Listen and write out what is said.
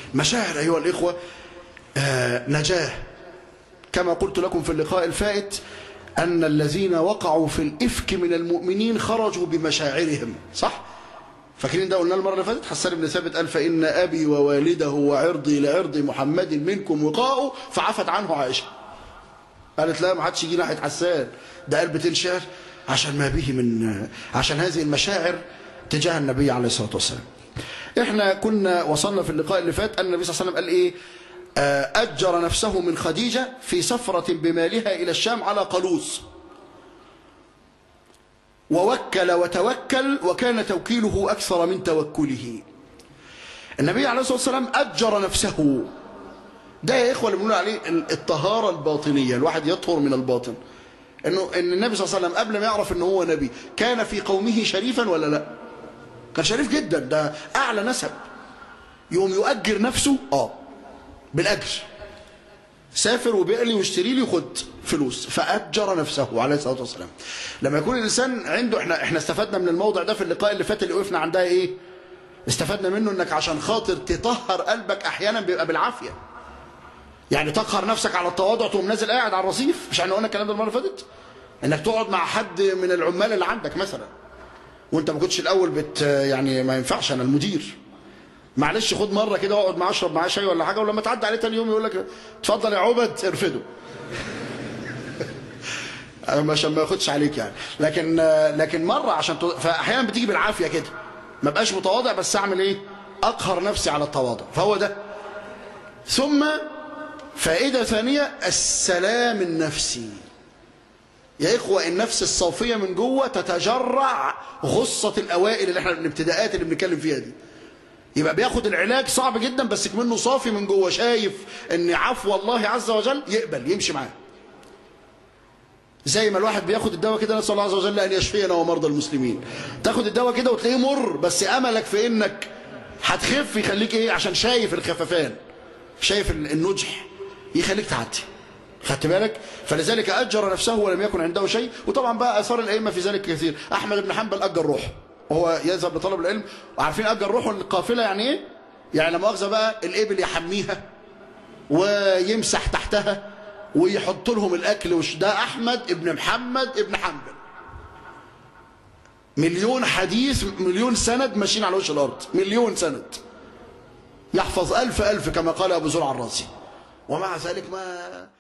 مشاعر أيها الإخوة آه نجاه كما قلت لكم في اللقاء الفائت أن الذين وقعوا في الإفك من المؤمنين خرجوا بمشاعرهم صح؟ فاكرين ده قلنا المرة اللي فاتت حسان بن ثابت قال فإن أبي ووالده وعرضي لعرض محمد منكم وقاء فعفت عنه عائشة قالت لا ما حدش يجي ناحية حسان ده قال بيتين شعر عشان ما به من عشان هذه المشاعر تجاه النبي عليه الصلاة والسلام احنا كنا وصلنا في اللقاء اللي فات أن النبي صلى الله عليه وسلم قال ايه أجر نفسه من خديجة في سفرة بمالها إلى الشام على قلوص ووكل وتوكل وكان توكيله أكثر من توكله النبي عليه الصلاة والسلام أجر نفسه ده يا إخوة اللي بنقول عليه الطهارة الباطنية الواحد يطهر من الباطن إنه إن النبي صلى الله عليه وسلم قبل ما يعرف إنه هو نبي كان في قومه شريفا ولا لا كان شريف جدا ده أعلى نسب يوم يؤجر نفسه آه بالأجر سافر وبيع لي واشتري لي وخد فلوس فأجر نفسه عليه الصلاة والسلام لما يكون الإنسان عنده احنا احنا استفدنا من الموضع ده في اللقاء اللي فات اللي وقفنا عندها ايه استفدنا منه انك عشان خاطر تطهر قلبك احيانا بيبقى بالعافية يعني تقهر نفسك على التواضع تقوم نازل قاعد على الرصيف مش احنا قلنا الكلام ده المره اللي فاتت انك تقعد مع حد من العمال اللي عندك مثلا وانت ما كنتش الاول بت يعني ما ينفعش انا المدير معلش خد مره كده واقعد معاه اشرب معاه شاي ولا حاجه ولما تعدي عليه تاني يوم يقول لك اتفضل يا عبد ارفده عشان ما ياخدش عليك يعني لكن لكن مره عشان ت... فاحيانا بتيجي بالعافيه كده ما بقاش متواضع بس اعمل ايه اقهر نفسي على التواضع فهو ده ثم فائده ثانيه السلام النفسي يا إخوة النفس الصافية من جوه تتجرع غصة الأوائل اللي احنا الابتداءات اللي بنتكلم فيها دي يبقى بياخد العلاج صعب جدا بس كمنه صافي من جوه شايف ان عفو الله عز وجل يقبل يمشي معاه زي ما الواحد بياخد الدواء كده نسال الله عز وجل ان يشفينا ومرضى المسلمين تاخد الدواء كده وتلاقيه مر بس املك في انك هتخف يخليك ايه عشان شايف الخففان شايف النجح يخليك تعدي خدت بالك فلذلك اجر نفسه ولم يكن عنده شيء وطبعا بقى اثار الائمه في ذلك كثير احمد بن حنبل اجر روحه وهو يذهب لطلب العلم وعارفين اجر روحه القافله يعني ايه يعني لما مؤاخذه بقى الابل يحميها ويمسح تحتها ويحط لهم الاكل وش ده احمد ابن محمد ابن حنبل مليون حديث مليون سند ماشيين على وش الارض مليون سند يحفظ ألف ألف كما قال أبو زرع الرازي ومع ذلك ما